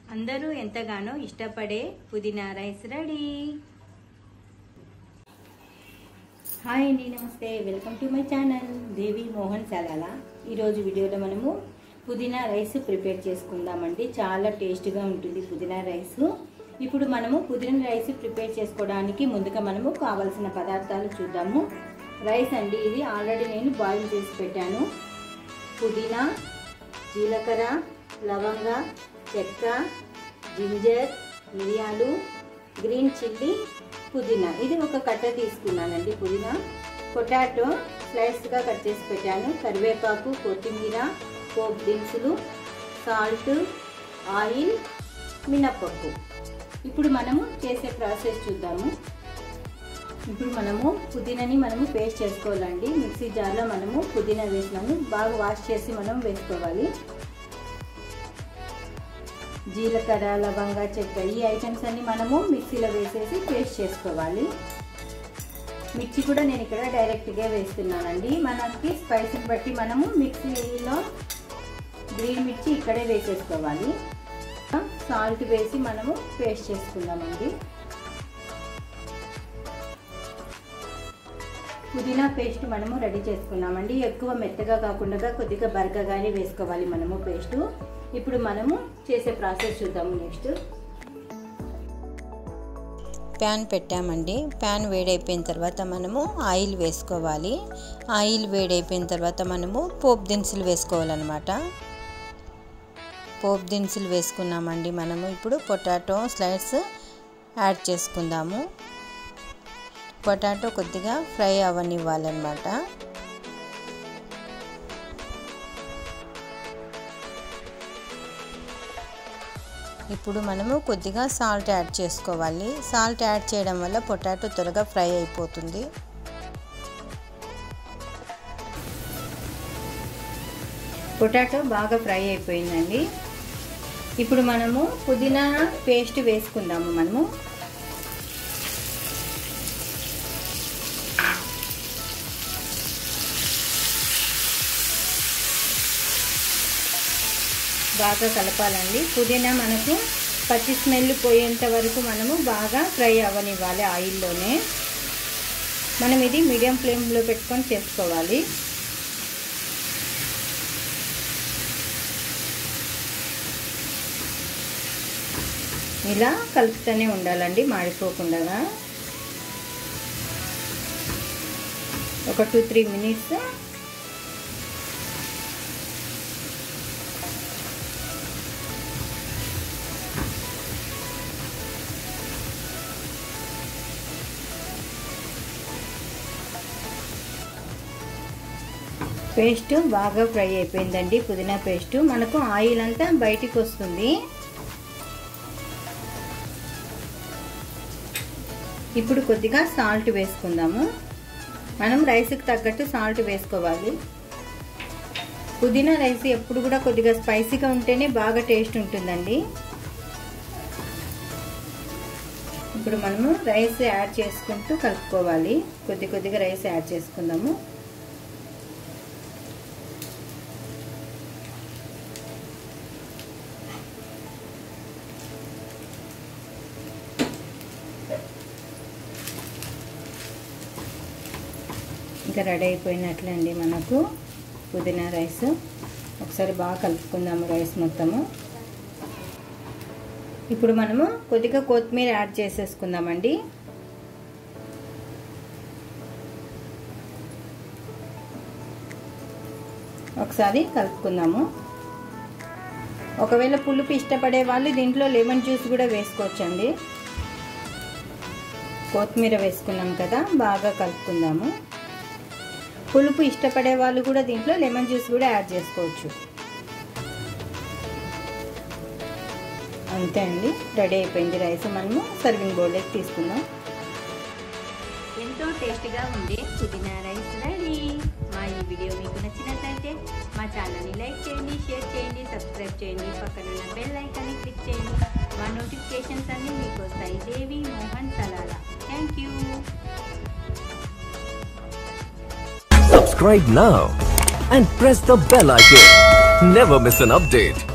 అందరూ ఎంతగానో ఇష్టపడే పుదీనా రైస్ రెడీ హాయ్ అండి నమస్తే welcome to my channel Devi Mohan Salalah ఈరోజు వీడియోలో మనము పుదీనా రైస్ ప్రిపేర్ చేసుకుందామండి చాలా టేస్ట్గా ఉంటుంది పుదీనా రైస్ ఇప్పుడు మనము పుదీనా రైస్ ప్రిపేర్ చేసుకోవడానికి ముందుగా మనము కావలసిన పదార్థాలు చూద్దాము రైస్ అండి ఇది ఆల్రెడీ నేను బాయిల్ చేసి పెట్టాను పుదీనా జీలకర్ర లవంగ చెక్క జింజర్ మిరియాలు గ్రీన్ చిల్లీ పుదీనా ఇది ఒక కట్ట తీసుకున్నానండి పుదీనా పొటాటో స్లైస్గా కట్ చేసి పెట్టాను కరివేపాకు కొత్తిమీర పోపు దినుసులు సాల్ట్ ఆయిల్ మినప్పప్పు ఇప్పుడు మనము చేసే ప్రాసెస్ చూద్దాము ఇప్పుడు మనము పుదీనాని మనము పేస్ట్ చేసుకోవాలండి మిక్సీ జార్లో మనము పుదీనా వేసినాము బాగా వాష్ చేసి మనం వేసుకోవాలి జీలకర్ర లవంగ చెక్క ఈ ఐటమ్స్ అన్ని మనము మిక్సీలో వేసేసి పేస్ట్ చేసుకోవాలి మిర్చి కూడా నేను ఇక్కడ డైరెక్ట్గా వేస్తున్నానండి మనకి స్పైసీని బట్టి మనము మిక్సీలో గ్రీన్ మిర్చి ఇక్కడే వేసేసుకోవాలి సాల్ట్ వేసి మనము పేస్ట్ చేసుకుందామండి పుదీనా పేస్ట్ మనము రెడీ చేసుకున్నామండి ఎక్కువ మెత్తగా కాకుండా కొద్దిగా బరకగానే వేసుకోవాలి మనము పేస్టు ఇప్పుడు మనము చేసే ప్రాసెస్ చూద్దాము నెక్స్ట్ ప్యాన్ పెట్టామండి ప్యాన్ వేడైపోయిన తర్వాత మనము ఆయిల్ వేసుకోవాలి ఆయిల్ వేడైపోయిన తర్వాత మనము పోపు దినుసులు వేసుకోవాలన్నమాట పోపు దినుసులు వేసుకున్నామండి మనము ఇప్పుడు పొటాటో స్లైడ్స్ యాడ్ చేసుకుందాము పొటాటో కొద్దిగా ఫ్రై అవ్వనివ్వాలన్నమాట ఇప్పుడు మనము కొద్దిగా సాల్ట్ యాడ్ చేసుకోవాలి సాల్ట్ యాడ్ చేయడం వల్ల పొటాటో త్వరగా ఫ్రై అయిపోతుంది పొటాటో బాగా ఫ్రై అయిపోయిందండి ఇప్పుడు మనము పుదీనా పేస్ట్ వేసుకుందాము మనము బాగా కలపాలండి పుదీనా మనకు పచ్చి స్మెల్ పోయేంత వరకు మనము బాగా ఫ్రై అవ్వనివ్వాలి ఆయిల్లోనే మనం ఇది మీడియం ఫ్లేమ్లో పెట్టుకొని చేసుకోవాలి ఇలా కలుపుతూనే ఉండాలండి మాడిపోకుండా ఒక టూ త్రీ మినిట్స్ పేస్ట్ బాగా ఫ్రై అయిపోయిందండి పుదీనా పేస్ట్ మనకు ఆయిల్ అంతా బయటికి వస్తుంది ఇప్పుడు కొద్దిగా సాల్ట్ వేసుకుందాము మనం రైస్కి తగ్గట్టు సాల్ట్ వేసుకోవాలి పుదీనా రైస్ ఎప్పుడు కూడా కొద్దిగా స్పైసీగా ఉంటేనే బాగా టేస్ట్ ఉంటుందండి ఇప్పుడు మనము రైస్ యాడ్ చేసుకుంటూ కలుపుకోవాలి కొద్ది కొద్దిగా రైస్ యాడ్ చేసుకుందాము ఇంకా రెడీ అయిపోయినట్లే అండి మనకు పుదీనా రైస్ ఒకసారి బాగా కలుపుకుందాము రైస్ మొత్తము ఇప్పుడు మనము కొద్దిగా కొత్తిమీర యాడ్ చేసేసుకుందామండి ఒకసారి కలుపుకుందాము ఒకవేళ పులుపు ఇష్టపడే వాళ్ళు దీంట్లో లెమన్ జ్యూస్ కూడా వేసుకోవచ్చండి కొత్తిమీర వేసుకున్నాం కదా బాగా కలుపుకుందాము పులుపు ఇష్టపడే వాళ్ళు కూడా దీంట్లో లెమన్ జ్యూస్ కూడా యాడ్ చేసుకోవచ్చు అంతే అండి రెడీ అయిపోయింది రైస్ మనము సర్వింగ్ బౌల్లోకి తీసుకుందాం ఎంతో టేస్ట్గా ఉండే పుదీనా రైస్ రెడీ మా ఈ వీడియో మీకు నచ్చినట్లయితే మా ఛానల్ని లైక్ చేయండి షేర్ చేయండి సబ్స్క్రైబ్ చేయండి పక్కన ఉన్న బెల్ ఐకాన్ని క్లిక్ చేయండి మా నోటిఫికేషన్స్ అన్నీ మీకు వస్తాయి Devi Mohan Salalah thank you Subscribe now and press the bell icon. Never miss an update.